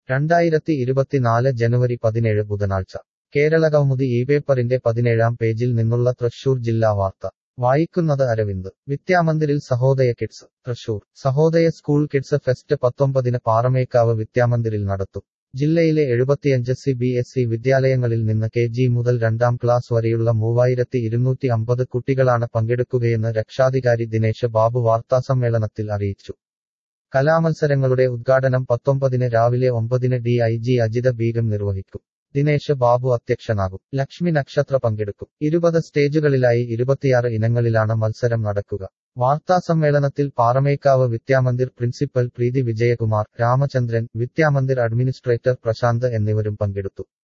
രണ്ടായിരത്തി ഇരുപത്തിനാല് ജനുവരി പതിനേഴ് ബുധനാഴ്ച കേരള കൗമുദി ഈ പേപ്പറിന്റെ പതിനേഴാം പേജിൽ നിന്നുള്ള തൃശൂർ ജില്ലാ വാർത്ത വായിക്കുന്നത് അരവിന്ദ് വിദ്യാമന്ദിരിൽ Sahodaya kids Thrissur Sahodaya school kids fest പത്തൊമ്പതിന് പാറമേക്കാവ് വിദ്യാമന്ദിരിൽ നടത്തും ജില്ലയിലെ എഴുപത്തിയഞ്ച് സി ബി എസ് ഇ വിദ്യാലയങ്ങളിൽ നിന്ന് കെ ജി മുതൽ രണ്ടാം ക്ലാസ് വരെയുള്ള മൂവായിരത്തി ഇരുന്നൂറ്റി അമ്പത് കുട്ടികളാണ് പങ്കെടുക്കുകയെന്ന് രക്ഷാധികാരി ദിനേശ് ബാബു വാർത്താസമ്മേളനത്തിൽ അറിയിച്ചു കലാമത്സരങ്ങളുടെ ഉദ്ഘാടനം പത്തൊമ്പതിന് രാവിലെ ഒമ്പതിന് D I G Ajitha Beegum നിർവഹിക്കും ദിനേശ് ബാബു അധ്യക്ഷനാകും ലക്ഷ്മി നക്ഷത്ര പങ്കെടുക്കും ഇരുപത് സ്റ്റേജുകളിലായി ഇരുപത്തിയാറ് ഇനങ്ങളിലാണ് മത്സരം നടക്കുക വാർത്താസമ്മേളനത്തിൽ പാറമേക്കാവ് വിദ്യാമന്ദിർ പ്രിൻസിപ്പൽ പ്രീതി വിജയകുമാർ രാമചന്ദ്രൻ വിദ്യാമന്ദിർ അഡ്മിനിസ്ട്രേറ്റർ പ്രശാന്ത് എന്നിവരും പങ്കെടുത്തു